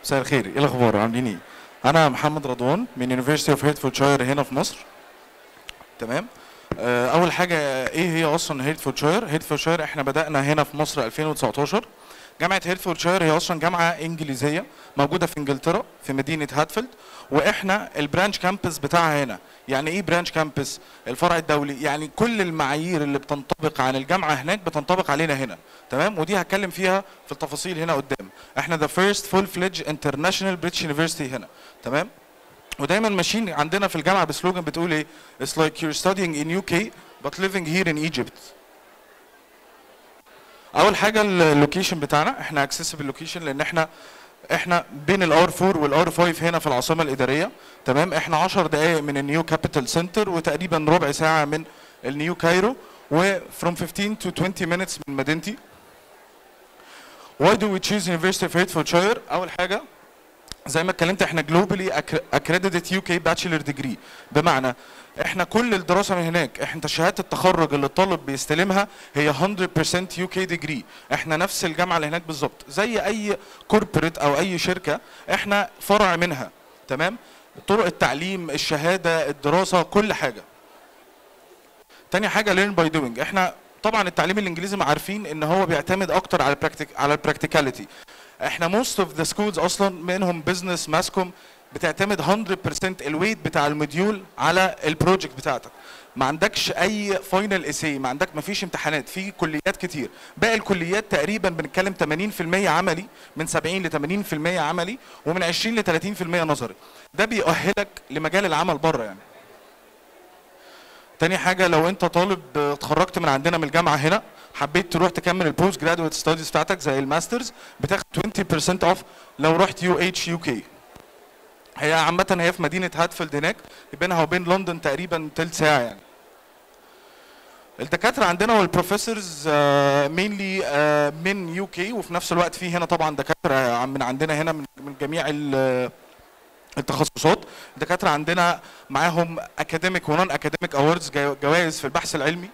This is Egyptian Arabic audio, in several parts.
مساء الخير ايه الاخبار عاملين ايه انا محمد رضوان من يونيفرسيتي اوف هيرتفوردشاير هنا في مصر تمام آه، اول حاجه ايه هي اصلا هيرتفوردشاير هيرتفوردشاير احنا بدانا هنا في مصر 2019 جامعه هيرتفوردشاير هي اصلا جامعه انجليزيه موجوده في انجلترا في مدينه هاتفيلد واحنا البرانش كامبس بتاعها هنا يعني ايه برانش كامبس الفرع الدولي يعني كل المعايير اللي بتنطبق عن الجامعه هناك بتنطبق علينا هنا تمام ودي هتكلم فيها في التفاصيل هنا قدام احنا ذا فيرست فول فليدج انترناشونال بريتش يونيفرسيتي هنا تمام ودايما ماشيين عندنا في الجامعه بسلوجان بتقول ايه It's like you're studying in UK but living here in Egypt اول حاجه اللوكيشن بتاعنا احنا اكسسبل لوكيشن لان احنا احنا بين الار 4 والار 5 هنا في العاصمه الاداريه تمام احنا 10 دقائق من النيو كابيتال سنتر وتقريبا ربع ساعه من النيو كايرو و from 15 to 20 minutes من مدينتي Why do we choose University of Hertfordshire؟ أول حاجة زي ما اتكلمت احنا جلوبالي accredited UK bachelor degree بمعنى احنا كل الدراسه من هناك احنا شهاده التخرج اللي الطالب بيستلمها هي 100% UK degree احنا نفس الجامعه اللي هناك بالظبط زي اي كوربريت او اي شركه احنا فرع منها تمام طرق التعليم الشهاده الدراسه كل حاجه تاني حاجه learn by doing احنا طبعا التعليم الانجليزي ما عارفين ان هو بيعتمد اكتر على البراكتيك على البراكتيكاليتي احنا موست اوف ذا سكولز اصلا منهم بزنس ماسكوم بتعتمد 100% الويت بتاع الموديول على البروجكت بتاعتك ما عندكش اي فاينل اسي ما عندك ما فيش امتحانات في كليات كتير باقي الكليات تقريبا بنتكلم 80% عملي من 70 ل 80% عملي ومن 20 ل 30% نظري ده بيؤهلك لمجال العمل بره يعني تاني حاجة لو انت طالب اتخرجت من عندنا من الجامعة هنا حبيت تروح تكمل البوست جرادويت ستاديز بتاعتك زي الماسترز بتاخد 20% اوف لو رحت يو اتش يو كي هي عامة هي في مدينة هاتفيلد هناك بينها وبين لندن تقريبا تلت ساعة يعني الدكاترة عندنا والبروفيسورز مينلي من يو كي وفي نفس الوقت في هنا طبعا دكاترة من عندنا هنا من من جميع ال- التخصصات الدكاتره عندنا معاهم اكاديميك ونون اكاديميك اووردز جوائز في البحث العلمي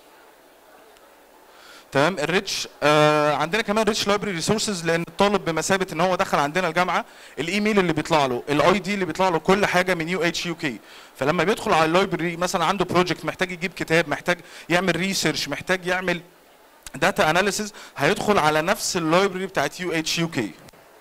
تمام الريتش آه عندنا كمان ريتش لايبرري ريسورسز لان الطالب بمثابه ان هو دخل عندنا الجامعه الايميل اللي بيطلع له الاي دي اللي بيطلع له كل حاجه من يو اتش يو كي فلما بيدخل على اللايبرري مثلا عنده بروجكت محتاج يجيب كتاب محتاج يعمل ريسيرش محتاج يعمل داتا اناليسز هيدخل على نفس اللايبرري بتاعت يو اتش يو كي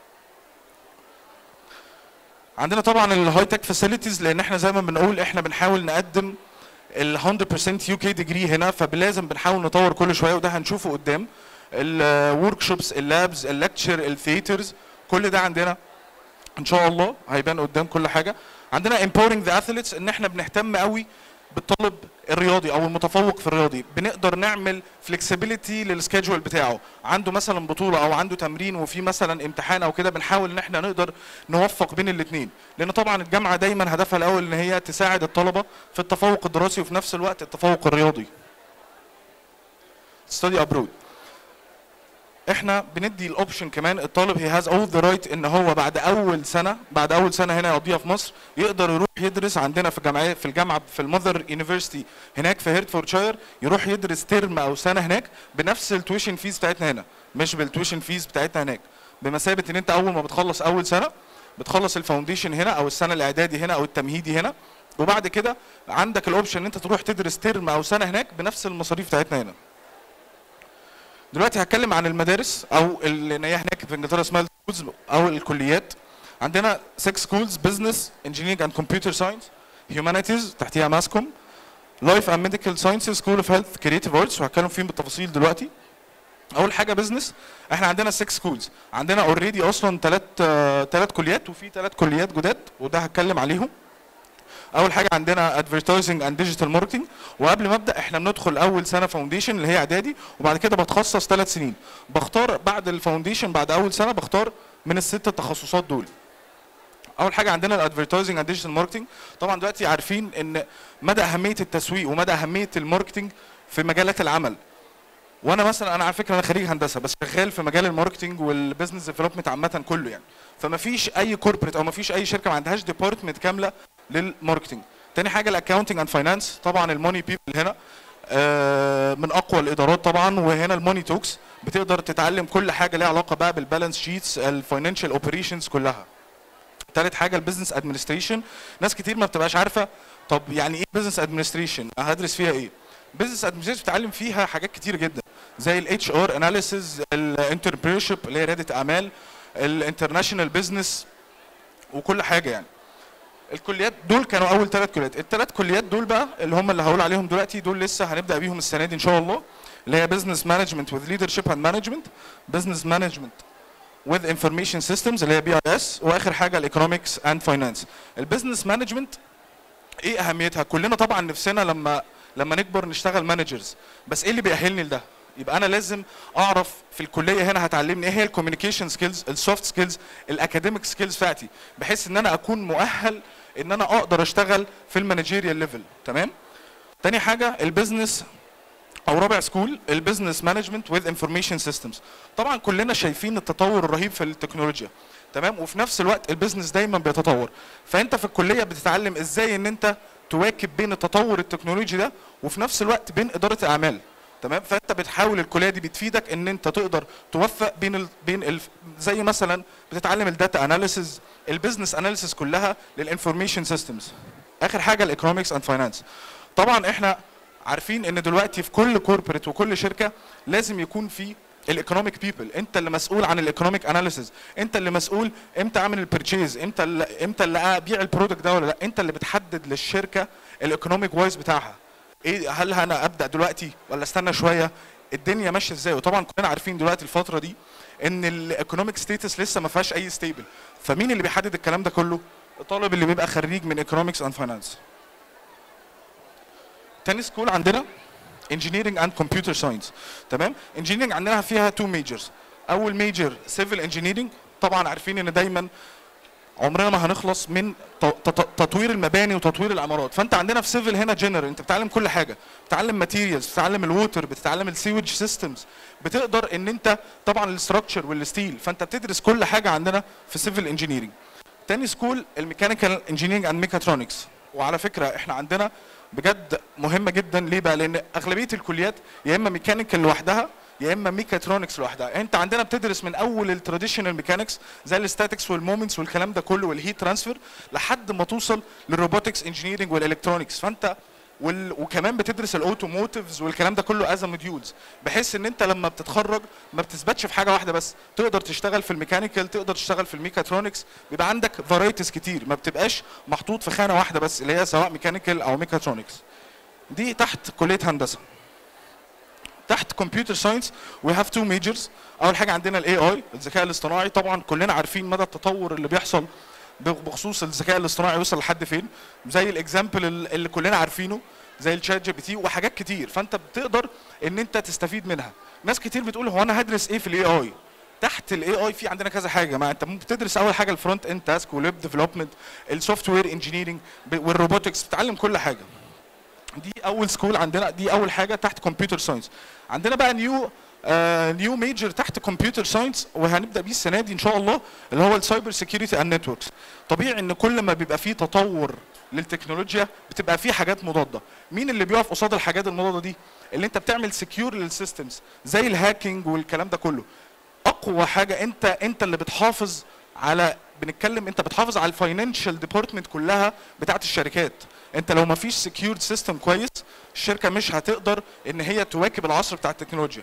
عندنا طبعا الهاي تك فاسيلتيز لان احنا زي ما بنقول احنا بنحاول نقدم ال 100% يو كي ديجري هنا فلازم بنحاول نطور كل شويه وده هنشوفه قدام الورك شوبس اللابز اللكتشر الثياترز كل ده عندنا ان شاء الله هيبان قدام كل حاجه عندنا empowering the athletes ان احنا بنهتم قوي بالطالب الرياضي او المتفوق في الرياضي بنقدر نعمل فلكسبيليتي للسكيدجول بتاعه عنده مثلا بطوله او عنده تمرين وفي مثلا امتحان او كده بنحاول ان احنا نقدر نوفق بين الاثنين لان طبعا الجامعه دايما هدفها الاول ان هي تساعد الطلبه في التفوق الدراسي وفي نفس الوقت التفوق الرياضي study abroad احنا بندي الاوبشن كمان الطالب هي هاز اول ذا رايت ان هو بعد اول سنه بعد اول سنه هنا يقضيها في مصر يقدر يروح يدرس عندنا في الجامعه في الجامعه في المذر يونيفرسيتي هناك في هيرتفوردشاير يروح يدرس ترم او سنه هناك بنفس التويشن فيز بتاعتنا هنا مش بالتويشن فيز بتاعتنا هناك بمثابه ان انت اول ما بتخلص اول سنه بتخلص الفاونديشن هنا او السنه الاعدادي هنا او التمهيدي هنا وبعد كده عندك الاوبشن ان انت تروح تدرس ترم او سنه هناك بنفس المصاريف بتاعتنا هنا دلوقتي هتكلم عن المدارس او اللي هي هناك في انجلترا اسمها السكولز او الكليات عندنا 6 سكولز بزنس انجينيرنج اند كمبيوتر ساينس هيومانيتيز تحتيها ماسكوم لايف اند ميديكال ساينسز سكول اوف هيلث كريتيف ارتس وهتكلم فيهم بالتفاصيل دلوقتي اول حاجه بزنس احنا عندنا 6 سكولز عندنا اوريدي اصلا ثلاث ثلاث كليات وفي ثلاث كليات جداد وده هتكلم عليهم اول حاجه عندنا ادفرتايزنج اند ديجيتال ماركتنج وقبل ما ابدا احنا بندخل اول سنه فاونديشن اللي هي اعدادي وبعد كده بتخصص ثلاث سنين بختار بعد الفاونديشن بعد اول سنه بختار من الست تخصصات دول اول حاجه عندنا الادفرتايزنج اند ديجيتال ماركتنج طبعا دلوقتي عارفين ان مدى اهميه التسويق ومدى اهميه الماركتنج في مجالات العمل وانا مثلا انا على فكره انا خريج هندسه بس شغال في مجال الماركتنج والبزنس ديفلوبمنت عامه كله يعني فما فيش اي كوربريت او ما فيش اي شركه ما عندهاش ديبارتمنت كامله للماركتنج تاني حاجه الاكونتنج اند فاينانس طبعا الموني بيبل هنا آه، من اقوى الادارات طبعا وهنا الموني توكس بتقدر تتعلم كل حاجه ليها علاقه بقى بالبالانس شيتس الفاينانشال اوبريشنز كلها تالت حاجه البيزنس ادمنستريشن ناس كتير ما بتبقاش عارفه طب يعني ايه بيزنس ادمنستريشن هدرس فيها ايه بيزنس ادمنستريشن بتتعلم فيها حاجات كتير جدا زي الاتش ار اناليسيز الانتربرينورشيب اللي هي رياده اعمال الانترناشونال بزنس وكل حاجه يعني الكليات دول كانوا اول ثلاث كليات الثلاث كليات دول بقى اللي هم اللي هقول عليهم دلوقتي دول لسه هنبدا بيهم السنه دي ان شاء الله اللي هي بزنس مانجمنت وذ ليدرشيب اند مانجمنت بزنس مانجمنت with information systems اللي هي بي اي اس واخر حاجه الايكونومكس اند فاينانس البيزنس مانجمنت ايه اهميتها كلنا طبعا نفسنا لما لما نكبر نشتغل مانجرز بس ايه اللي بيأهلني لده يبقى انا لازم اعرف في الكليه هنا هتعلمني ايه هي الكوميونيكيشن سكيلز السوفت سكيلز الاكاديميك سكيلز بتاعتي بحيث ان انا اكون مؤهل ان انا اقدر اشتغل في المانجيريال ليفل تمام تاني حاجه البيزنس او رابع سكول البيزنس مانجمنت وذ انفورميشن سيستمز طبعا كلنا شايفين التطور الرهيب في التكنولوجيا تمام وفي نفس الوقت البيزنس دايما بيتطور فانت في الكليه بتتعلم ازاي ان انت تواكب بين التطور التكنولوجي ده وفي نفس الوقت بين اداره الاعمال تمام فانت بتحاول الكليه دي بتفيدك ان انت تقدر توفق بين ال... بين ال... زي مثلا بتتعلم الداتا اناليسز البيزنس اناليسز كلها للانفورميشن سيستمز اخر حاجه الايكونومكس اند فاينانس طبعا احنا عارفين ان دلوقتي في كل كوربريت وكل شركه لازم يكون في الايكونوميك بيبل انت اللي مسؤول عن الايكونوميك اناليسز انت اللي مسؤول امتى اعمل البرتشيز امتى اللي امتى اللي ابيع البرودكت ده ولا لا انت اللي بتحدد للشركه الايكونوميك وايز بتاعها ايه هل انا ابدا دلوقتي ولا استنى شويه الدنيا ماشيه ازاي وطبعا كلنا عارفين دلوقتي الفتره دي ان الايكونوميك ستيتس لسه ما فيهاش اي ستيبل فمين اللي بيحدد الكلام ده كله الطالب اللي بيبقى خريج من ايكونومكس اند فاينانس تاني سكول عندنا انجينيرنج اند كمبيوتر ساينس تمام انجينيرنج عندنا فيها تو ميجرز اول ميجر سيفل انجينيرنج طبعا عارفين ان دايما عمرنا ما هنخلص من ت- ت- تطوير المباني وتطوير العمارات فانت عندنا في سيفل هنا جنرال انت بتتعلم كل حاجه بتتعلم ماتيريالز بتتعلم الووتر بتتعلم السيوج سيستمز بتقدر ان انت طبعا الاستراكشر والستيل فانت بتدرس كل حاجه عندنا في سيفل انجينيرنج تاني سكول الميكانيكال انجينيرنج اند ميكاترونكس وعلى فكره احنا عندنا بجد مهمه جدا ليه بقى لان اغلبيه الكليات يا اما ميكانيكال لوحدها يا اما ميكاترونكس لوحدها انت عندنا بتدرس من اول التراديشنال ميكانكس زي الستاتكس والمومنتس والكلام ده كله والهيت ترانسفير لحد ما توصل للروبوتكس انجينيرنج والالكترونكس فانت وال... وكمان بتدرس الاوتوموتيفز والكلام ده كله از موديولز بحيث ان انت لما بتتخرج ما بتثبتش في حاجه واحده بس تقدر تشتغل في الميكانيكال تقدر تشتغل في الميكاترونكس بيبقى عندك فرايتيز كتير ما بتبقاش محطوط في خانه واحده بس اللي هي سواء ميكانيكال او ميكاترونكس دي تحت كليه هندسه تحت كمبيوتر ساينس وي هاف تو ميجرز اول حاجه عندنا الاي اي الذكاء الاصطناعي طبعا كلنا عارفين مدى التطور اللي بيحصل بخصوص الذكاء الاصطناعي وصل لحد فين زي الاكزامبل اللي كلنا عارفينه زي الشات جي بي تي وحاجات كتير فانت بتقدر ان انت تستفيد منها ناس كتير بتقول هو انا هدرس ايه في الاي اي تحت الاي اي في عندنا كذا حاجه ما انت ممكن تدرس اول حاجه الفرونت اند تاسك والويب ديفلوبمنت السوفت وير انجينيرنج والروبوتكس بتتعلم كل حاجه دي اول سكول عندنا دي اول حاجه تحت كمبيوتر ساينس عندنا بقى نيو نيو ميجر تحت كمبيوتر ساينس وهنبدا بيه السنه دي ان شاء الله اللي هو السايبر سيكيورتي اند نتوركس طبيعي ان كل ما بيبقى فيه تطور للتكنولوجيا بتبقى فيه حاجات مضاده مين اللي بيقف قصاد الحاجات المضاده دي اللي انت بتعمل سكيور للسيستمز زي الهاكينج والكلام ده كله اقوى حاجه انت انت اللي بتحافظ على بنتكلم انت بتحافظ على الفاينانشال ديبارتمنت كلها بتاعت الشركات انت لو ما فيش سكيورد سيستم كويس الشركه مش هتقدر ان هي تواكب العصر بتاع التكنولوجيا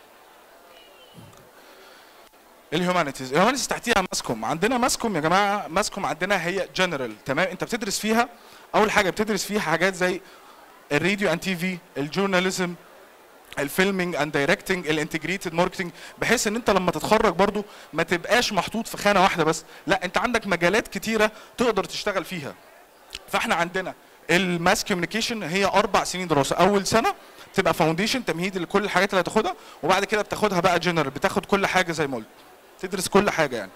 الهيومانيتيز الهيومانيتيز تحتيها ماسكوم عندنا ماسكوم يا جماعه ماسكوم عندنا هي جنرال تمام انت بتدرس فيها اول حاجه بتدرس فيها حاجات زي الراديو اند تي في الجورناليزم الفيلمينج اند دايركتنج الانتجريتد ماركتنج بحيث ان انت لما تتخرج برضو ما تبقاش محطوط في خانه واحده بس لا انت عندك مجالات كتيره تقدر تشتغل فيها فاحنا عندنا الماس كوميونيكيشن هي اربع سنين دراسه اول سنه تبقى فاونديشن تمهيد لكل الحاجات اللي هتاخدها وبعد كده بتاخدها بقى جنرال بتاخد كل حاجه زي ما قلت تدرس كل حاجه يعني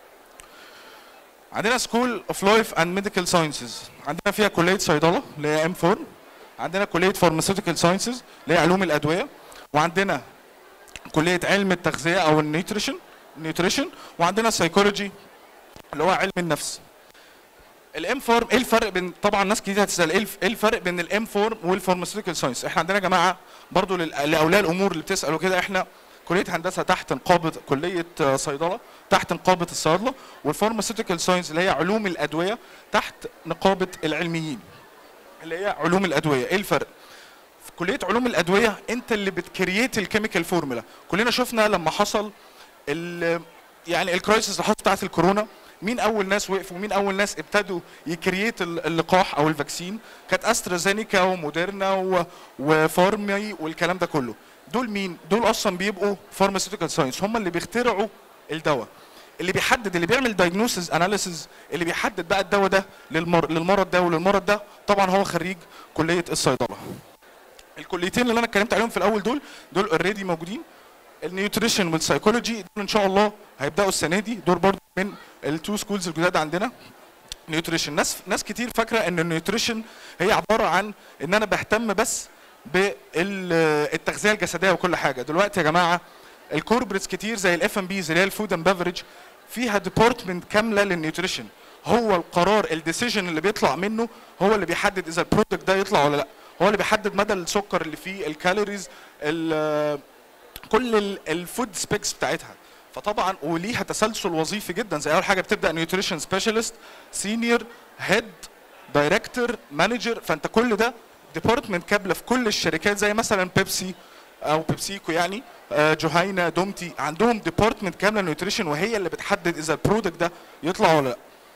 عندنا سكول اوف لايف اند ميديكال ساينسز عندنا فيها كليه صيدله اللي هي ام 4 عندنا كليه فارماسيوتيكال ساينسز اللي هي علوم الادويه وعندنا كليه علم التغذيه او النيوتريشن نيوتريشن وعندنا سايكولوجي اللي هو علم النفس الام فورم ايه الفرق بين طبعا ناس كتير هتسال ايه الف- إيه الفرق بين الام فورم والفارماسيوتيكال ساينس احنا عندنا يا جماعه برضو لل- لاولياء الامور اللي بتسالوا كده احنا كليه هندسه تحت نقابه كليه آه، صيدله تحت نقابه الصيادله والفارماسيوتيكال ساينس اللي هي علوم الادويه تحت نقابه العلميين اللي هي علوم الادويه ايه الفرق في كليه علوم الادويه انت اللي بتكرييت الكيميكال فورمولا كلنا شفنا لما حصل ال يعني الكرايسيس اللي حصل بتاعت الكورونا مين اول ناس وقفوا ومين اول ناس ابتدوا يكرييت ال- اللقاح او الفاكسين كانت استرازينيكا وموديرنا و- وفارمي والكلام ده كله دول مين دول اصلا بيبقوا فارماسيوتيكال ساينس هم اللي بيخترعوا الدواء اللي بيحدد اللي بيعمل دايجنوسيس اناليسيز اللي بيحدد بقى الدواء ده للمر... للمرض ده وللمرض ده طبعا هو خريج كليه الصيدله الكليتين اللي انا اتكلمت عليهم في الاول دول دول اوريدي موجودين النيوتريشن والسايكولوجي دول ان شاء الله هيبداوا السنه دي دول برضو من التو سكولز الجداد عندنا نيوتريشن ناس ناس كتير فاكره ان النيوتريشن هي عباره عن ان انا بهتم بس بالتغذيه الجسديه وكل حاجه دلوقتي يا جماعه الكوربريتس كتير زي الاف ام بيز اللي هي الفود اند بفرج فيها ديبارتمنت كامله للنيوتريشن هو القرار الديسيجن اللي بيطلع منه هو اللي بيحدد اذا البرودكت ده يطلع ولا لا هو اللي بيحدد مدى السكر اللي فيه الكالوريز ال- كل الفود سبيكس بتاعتها فطبعا وليها تسلسل وظيفي جدا زي اول حاجه بتبدا نيوتريشن سبيشالست سينيور هيد دايركتور مانجر فانت كل ده ديبارتمنت كامله في كل الشركات زي مثلا بيبسي او بيبسيكو يعني آه، جهينه دومتي عندهم ديبارتمنت كامله نيوتريشن وهي اللي بتحدد اذا البرودكت ده يطلع ولا لا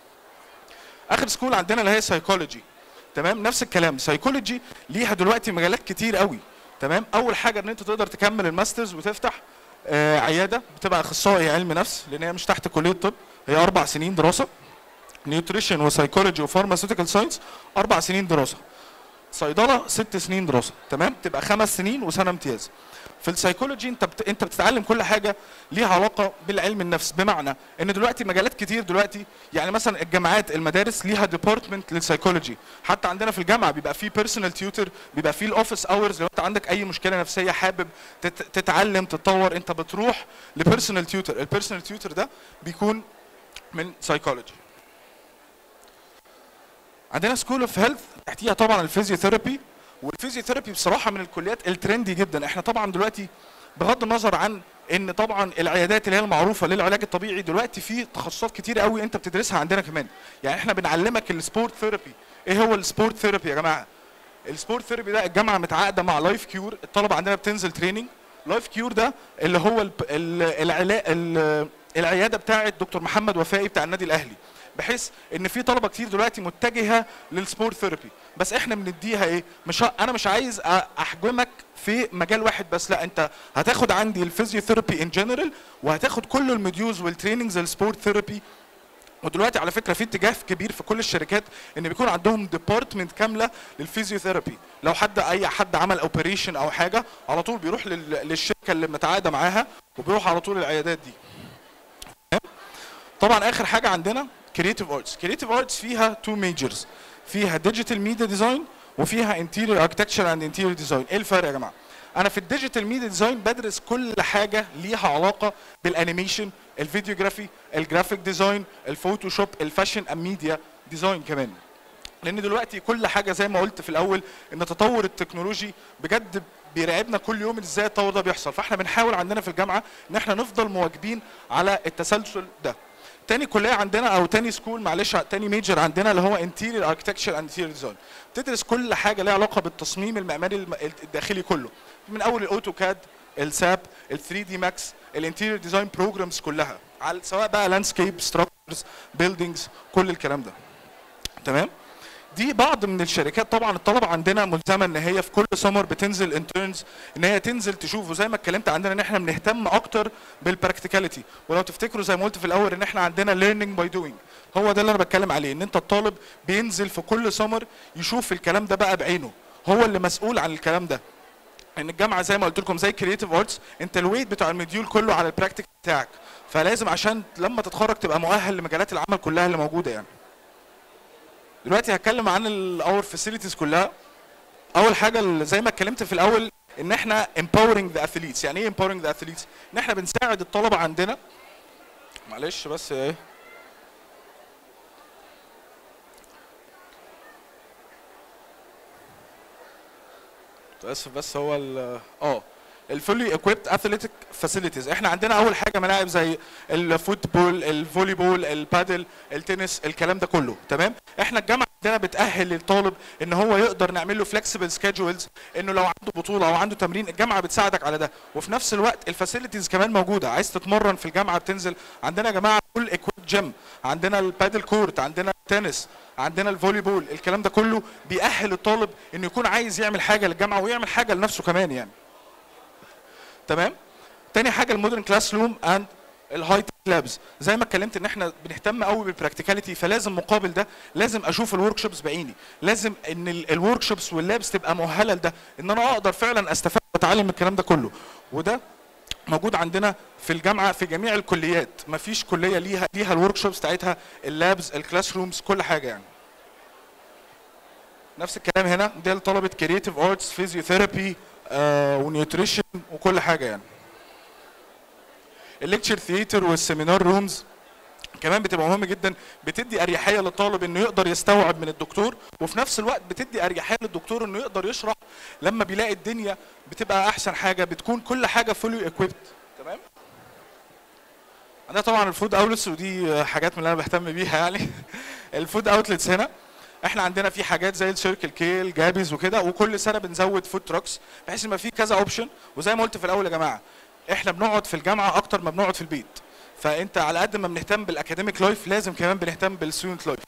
اخر سكول عندنا اللي هي سايكولوجي تمام نفس الكلام سايكولوجي ليها دلوقتي مجالات كتير قوي تمام اول حاجه ان انت تقدر تكمل الماسترز وتفتح آه عياده بتبقى اخصائي علم نفس لان هي مش تحت كليه الطب هي اربع سنين دراسه نيوتريشن وسايكولوجي وفارماسيوتيكال ساينس اربع سنين دراسه صيدله ست سنين دراسه تمام تبقى خمس سنين وسنه امتياز في السايكولوجي انت بت... انت بتتعلم كل حاجه ليها علاقه بالعلم النفس بمعنى ان دلوقتي مجالات كتير دلوقتي يعني مثلا الجامعات المدارس ليها ديبارتمنت للسايكولوجي حتى عندنا في الجامعه بيبقى في بيرسونال تيوتر بيبقى في الاوفيس اورز لو انت عندك اي مشكله نفسيه حابب تت... تتعلم تتطور انت بتروح لبيرسونال تيوتر البيرسونال تيوتر ده بيكون من سايكولوجي عندنا سكول اوف هيلث تحتيها طبعا الفيزيوثيرابي والفيزيوثيرابي بصراحه من الكليات الترندي جدا احنا طبعا دلوقتي بغض النظر عن ان طبعا العيادات اللي هي المعروفه للعلاج الطبيعي دلوقتي في تخصصات كتير قوي انت بتدرسها عندنا كمان يعني احنا بنعلمك السبورت ثيرابي ايه هو السبورت ثيرابي يا جماعه السبورت ثيرابي ده الجامعه متعاقده مع لايف كيور الطلبه عندنا بتنزل تريننج لايف كيور ده اللي هو الب- ال- العلا- ال- العياده بتاعه دكتور محمد وفائي بتاع النادي الاهلي بحيث ان في طلبه كتير دلوقتي متجهه للسبورت ثيرابي بس احنا بنديها ايه مش ه- انا مش عايز أ- احجمك في مجال واحد بس لا انت هتاخد عندي الفيزيوثيرابي ان جنرال وهتاخد كل المديولز والتريننجز السبورت ثيرابي ودلوقتي على فكره في اتجاه كبير في كل الشركات ان بيكون عندهم ديبارتمنت كامله للفيزيوثيرابي لو حد اي حد عمل اوبريشن او حاجه على طول بيروح لل- للشركه اللي متعاقده معاها وبيروح على طول العيادات دي طبعا اخر حاجه عندنا كريتيف ارتس كريتيف ارتس فيها تو ميجرز فيها ديجيتال ميديا ديزاين وفيها انتيريور اركتكتشر اند انتيريور ديزاين ايه الفرق يا جماعه انا في الديجيتال ميديا ديزاين بدرس كل حاجه ليها علاقه بالانيميشن الفيديوجرافي الجرافيك ديزاين الفوتوشوب الفاشن ام ميديا ديزاين كمان لان دلوقتي كل حاجه زي ما قلت في الاول ان تطور التكنولوجي بجد بيراقبنا كل يوم ازاي التطور ده بيحصل فاحنا بنحاول عندنا في الجامعه ان احنا نفضل مواكبين على التسلسل ده تاني كليه عندنا او تاني سكول معلش تاني ميجر عندنا اللي هو انتيريور اركتكتشر اند انتيريور ديزاين بتدرس كل حاجه ليها علاقه بالتصميم المعماري الم- الداخلي كله من اول الاوتوكاد الساب ال 3 دي ماكس الانتيريور ديزاين بروجرامز كلها على سواء بقى لاندسكيب ستراكشرز بيلدينجز كل الكلام ده تمام دي بعض من الشركات طبعا الطلبه عندنا ملزمه ان هي في كل سمر بتنزل انترنز ان هي تنزل تشوف وزي ما اتكلمت عندنا ان احنا بنهتم اكتر بالبراكتيكاليتي ولو تفتكروا زي ما قلت في الاول ان احنا عندنا ليرنينج باي دوينج هو ده اللي انا بتكلم عليه ان انت الطالب بينزل في كل سمر يشوف الكلام ده بقى بعينه هو اللي مسؤول عن الكلام ده ان الجامعه زي ما قلت لكم زي كرييتيف ارتس انت الويت بتاع المديول كله على البراكتيك بتاعك فلازم عشان لما تتخرج تبقى مؤهل لمجالات العمل كلها اللي موجوده يعني دلوقتي هتكلم عن الاور فاسيلتيز كلها اول حاجه ال- زي ما اتكلمت في الاول ان احنا empowering the athletes يعني ايه empowering the athletes ان احنا بنساعد الطلبه عندنا معلش بس ايه اسف بس هو ال اه الفولي equipped athletic facilities احنا عندنا اول حاجه ملاعب زي الفوتبول الفولي بول البادل التنس الكلام ده كله تمام احنا الجامعه عندنا بتاهل الطالب ان هو يقدر نعمل له فلكسبل سكيدجولز انه لو عنده بطوله او عنده تمرين الجامعه بتساعدك على ده وفي نفس الوقت الفاسيلتيز كمان موجوده عايز تتمرن في الجامعه بتنزل عندنا يا جماعه فول equipped جيم عندنا البادل كورت عندنا التنس عندنا الفولي بول الكلام ده كله بيأهل الطالب انه يكون عايز يعمل حاجه للجامعه ويعمل حاجه لنفسه كمان يعني تمام تاني حاجه المودرن كلاس روم اند الهاي تك لابز زي ما اتكلمت ان احنا بنهتم قوي بالبراكتيكاليتي فلازم مقابل ده لازم اشوف الورك شوبس بعيني لازم ان الورك شوبس واللابس تبقى مؤهله لده ان انا اقدر فعلا استفاد واتعلم الكلام ده كله وده موجود عندنا في الجامعه في جميع الكليات مفيش كليه ليها ليها الورك شوبس بتاعتها اللابز الكلاس رومز كل حاجه يعني نفس الكلام هنا ده لطلبه كرييتيف ارتس فيزيوثيرابي ونيوتريشن وكل حاجه يعني الليكتشر ثياتر والسيمينار رومز كمان بتبقى مهمه جدا بتدي اريحيه للطالب انه يقدر يستوعب من الدكتور وفي نفس الوقت بتدي اريحيه للدكتور انه يقدر يشرح لما بيلاقي الدنيا بتبقى احسن حاجه بتكون كل حاجه فولي اكويبد تمام عندنا طبعا الفود اوتلتس ودي حاجات من اللي انا بهتم بيها يعني الفود اوتلتس هنا احنا عندنا في حاجات زي السيركل كيل جابيز وكده وكل سنه بنزود فود تراكس بحيث يبقى في كذا اوبشن وزي ما قلت في الاول يا جماعه احنا بنقعد في الجامعه اكتر ما بنقعد في البيت فانت على قد ما بنهتم بالاكاديميك لايف لازم كمان بنهتم بالستودنت لايف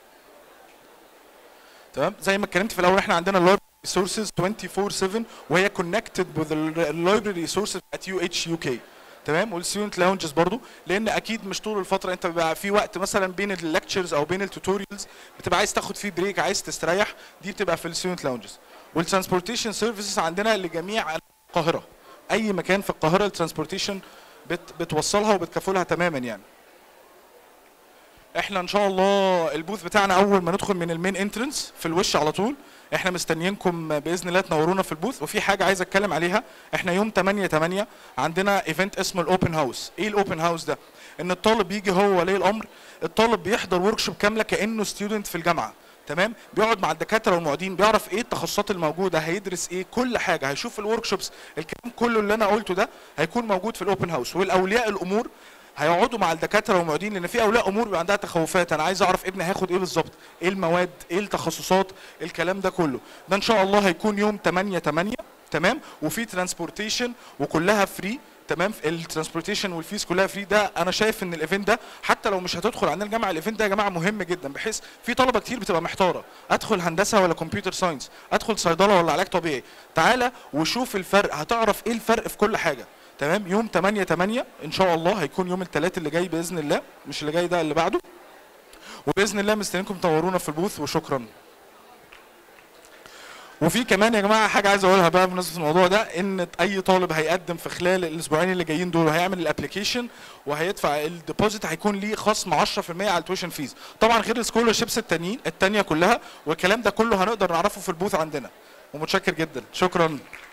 تمام زي ما اتكلمت في الاول احنا عندنا اللايبرري ريسورسز 24 7 وهي كونكتد وذ اللايبرري ريسورسز بتاعت يو اتش يو كي تمام والستودنت لاونجز برضو لان اكيد مش طول الفتره انت بيبقى في وقت مثلا بين الليكتشرز او بين التوتوريالز بتبقى عايز تاخد فيه بريك عايز تستريح دي بتبقى في الستودنت لاونجز والترانسبورتيشن سيرفيسز عندنا لجميع القاهره اي مكان في القاهره الترانسبورتيشن بت بتوصلها وبتكفلها تماما يعني احنا ان شاء الله البوث بتاعنا اول ما ندخل من المين انترنس في الوش على طول احنا مستنيينكم باذن الله تنورونا في البوث وفي حاجه عايز اتكلم عليها احنا يوم 8 8 عندنا ايفنت اسمه الاوبن هاوس ايه الاوبن هاوس ده ان الطالب يجي هو ولي الامر الطالب بيحضر ورك شوب كامله كانه ستودنت في الجامعه تمام بيقعد مع الدكاتره والمعيدين بيعرف ايه التخصصات الموجوده هيدرس ايه كل حاجه هيشوف الورك شوبس الكلام كله اللي انا قلته ده هيكون موجود في الاوبن هاوس والاولياء الامور هيقعدوا مع الدكاتره والمعيدين لان في اولياء امور بيبقى عندها تخوفات انا عايز اعرف ابني هياخد ايه بالظبط ايه المواد ايه التخصصات الكلام ده كله ده ان شاء الله هيكون يوم 8 8 تمام وفي ترانسبورتيشن وكلها فري تمام الترانسبورتيشن والفيس كلها فري ده انا شايف ان الايفنت ده حتى لو مش هتدخل عندنا الجامعه الايفنت ده يا جماعه مهم جدا بحيث في طلبه كتير بتبقى محتاره ادخل هندسه ولا كمبيوتر ساينس ادخل صيدله ولا علاج طبيعي تعالى وشوف الفرق هتعرف ايه الفرق في كل حاجه تمام يوم 8 8 ان شاء الله هيكون يوم الثلاث اللي جاي باذن الله مش اللي جاي ده اللي بعده وباذن الله مستنيينكم تنورونا في البوث وشكرا وفي كمان يا جماعه حاجه عايز اقولها بقى بمناسبه الموضوع ده ان اي طالب هيقدم في خلال الاسبوعين اللي جايين دول هيعمل الابلكيشن وهيدفع الديبوزيت هيكون ليه خصم 10% على التويشن فيز طبعا غير السكولرشيبس التانيين التانيه كلها والكلام ده كله هنقدر نعرفه في البوث عندنا ومتشكر جدا شكرا